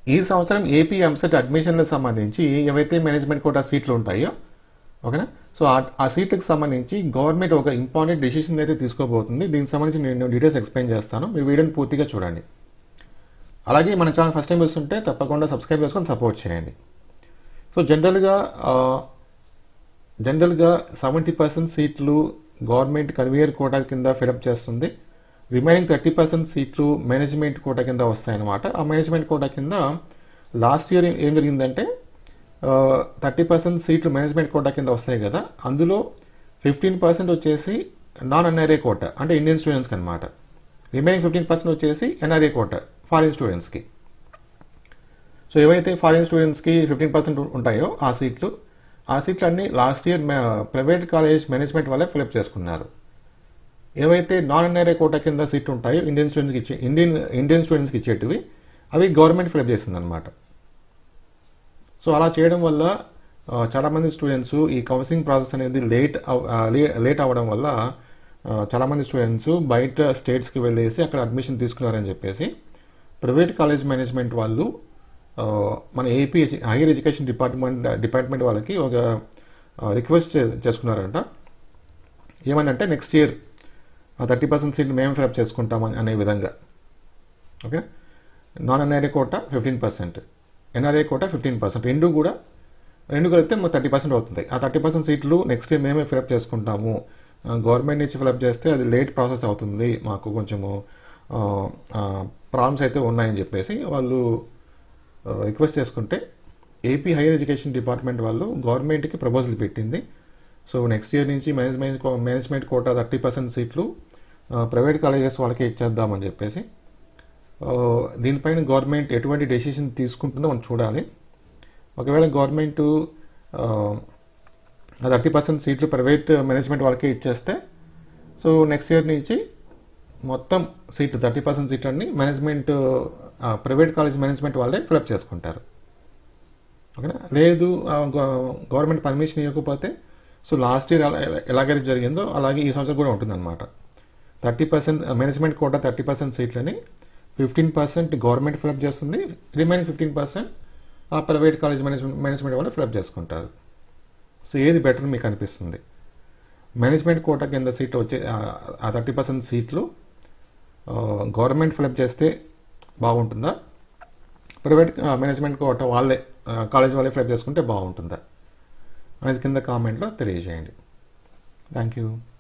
ఈ సంవత్సరం AP EAMCET అడ్మిషన్లకు సంబంధించి ఏవైతే మేనేజ్మెంట్ కోటా సీట్లు ఉంటాయో ఓకేనా సో ఆ- ఆ సీట్లకు సంబంధించి గవర్నమెంట్ ఒక ఇంపార్టెంట్ డెసిషన్ అయితే తీసుకోబోతుంది దీనికి సంబంధించి నేను డీటెయిల్స్ ఎక్స్ప్లెయిన్ చేస్తాను మీరు వీడియోని పూర్తిగా చూడండి అలాగే మన ఛానల్ ఫస్ట్ టైం చూస్తుంటే తప్పకుండా సబ్స్క్రైబ్ చేసుకొని సపోర్ట్ చేయండి సో జనరల్గా ఆ, జనరల్గా సెవెంటీ పర్సెంట్ సీట్లు గవర్నమెంట్ కన్వీయర్ కోటా కింద ఫిలప్ చేస్తుంది రిమైనింగ్ థర్టీ పర్సెంట్ సీట్లు మేనేజ్మెంట్ కోటా కింద వస్తాయన్నమాట ఆ మేనేజ్మెంట్ కోటా కింద లాస్ట్ ఇయర్ ఏం జరిగిందంటే థర్టీ పర్సెంట్ సీట్లు మేనేజ్మెంట్ కోటా కింద వస్తాయి కదా అందులో ఫిఫ్టీన్ పర్సెంట్ వచ్చేసి నాన్ ఎన్ఆర్ఏ కోటా అంటే ఇండియన్ స్టూడెంట్స్కి అనమాట రిమైనింగ్ ఫిఫ్టీన్ పర్సెంట్ వచ్చేసి ఎన్ఆర్ఏ కోటా ఫారిన్ స్టూడెంట్స్కి సో ఏవైతే ఫారిన్ స్టూడెంట్స్కి ఫిఫ్టీన్ పర్సెంట్ ఉంటాయో ఆ సీట్లు ఆ సీట్లు అన్ని last year private college management వాళ్ళే ఫిలప్ చేసుకున్నారు ఏవైతే నాన్ ఎన్ఆర్ఏ కోటా కింద సీట్లు ఉంటాయో ఇండియన్ స్టూడెంట్స్కి ఇచ్చే ఇండియన్ ఇండియన్ స్టూడెంట్స్కి ఇచ్చేటివి అవి గవర్నమెంట్ ఫిలప్ చేసింది అనమాట సో అలా చేయడం వల్ల ఆ, చాలామంది స్టూడెంట్స్ ఈ కౌన్సిలింగ్ ప్రాసెస్ అనేది లేట్ అవ్- ఆ, లే- లేట్ అవ్వడం వల్ల ఆ, చాలామంది స్టూడెంట్స్ బయట స్టేట్స్కి వెళ్ళేసి అక్కడ అడ్మిషన్ తీసుకున్నారని చెప్పేసి ప్రైవేట్ కాలేజ్ మేనేజ్మెంట్ వాళ్ళు ఆ, మన ఏపీ ఎడ్యు- హైయర్ ఎడ్యుకేషన్ డిపార్ట్మెంట్ డిపార్ట్మెంట్ వాళ్ళకి ఒక ఆ, రిక్వెస్ట్ చే- చేసుకున్నారంట ఏమనంటే నెక్స్ట్ ఇయర్ థర్టీ పర్సెంట్ సీట్లు మేము ఫిలప్ చేసుకుంటాం అని- అనే విధంగా okay non NRI quota fifteen percent NRI quota fifteen percent రెండు కూడా రెండు కలిపితే థర్టీ పర్సెంట్ అవుతుంది ఆ థర్టీ పర్సెంట్ సీట్లు నెక్స్ట్ ఇయర్ మేమే ఫిలప్ చేసుకుంటాము గవర్నమెంట్ నుంచి ఫిలప్ చేస్తే అది లేట్ ప్రాసెస్ అవుతుంది మాకు కొంచెము ప్రాబ్లమ్స్ అయితే ఉన్నాయని చెప్పేసి వాళ్ళు రిక్వెస్ట్ చేసుకుంటే ఏపీ హైయర్ ఎడ్యుకేషన్ డిపార్ట్మెంట్ వాళ్ళు గవర్నమెంట్కి ప్రపోజల్ పెట్టింది సో నెక్స్ట్ ఇయర్ నుంచి మేనేజ్మెంట్ కో- మేనేజ్మెంట్ కోటా థర్టీ పర్సెంట్ సీట్లు ఆ, ప్రైవేట్ కాలేజెస్ వాళ్ళకి ఇచ్చేద్దామని చెప్పేసి ఆ, దీనిపైన గవర్నమెంట్ ఎటువంటి డెసిషన్ తీసుకుంటుందో మనం చూడాలి ఒకవేళ గవర్నమెంట్ థర్టీ పర్సెంట్ సీట్లు ప్రైవేట్ మేనేజ్మెంట్ వాళ్ళకి ఇచ్చేస్తే సో నెక్స్ట్ ఇయర్ నుంచి మొత్తం సీట్లు థర్టీ పర్సెంట్ సీట్లు అన్ని మేనేజ్మెంట్ ప్రైవేట్ కాలేజ్ మేనేజ్మెంట్ వాళ్ళే ఫిలప్ చేసుకుంటారు ఓకేనా లేదు ఆ, గవ- గవర్నమెంట్ పర్మిషన్ ఇవ్వకపోతే సో లాస్ట్ ఇయర్ ఎలా ఎలా- ఎలాగైతే జరిగిందో అలాగే ఈ సంవత్సరం కూడా ఉంటుందన్నమాట thirty percent management quota thirty percent సీట్లని ఫిఫ్టీన్ పర్సెంట్ గవర్నమెంట్ ఫిలప్ చేస్తుంది రిమైనింగ్ ఫిఫ్టీన్ పర్సెంట్ ఆ ప్రైవేట్ కాలేజ్ మేనేజ్మెంట్ మేనేజ్మెంట్ వాళ్ళు ఫిలప్ చేసుకుంటారు సో ఏది బెటర్ మీకు అనిపిస్తుంది మేనేజ్మెంట్ కోటా కింద సీట్లు వచ్చే ఆ- ఆ థర్టీ పర్సెంట్ సీట్లు గవర్నమెంట్ ఫిలప్ చేస్తే బాగుంటుందా ప్రైవేట్ మేనేజ్మెంట్ కోటా వాళ్ళే కాలేజ్ వాళ్ళే ఫిలప్ చేసుకుంటే బాగుంటుందా అనేది కింద కామెంట్లో తెలియజేయండి థ్యాంక్ యూ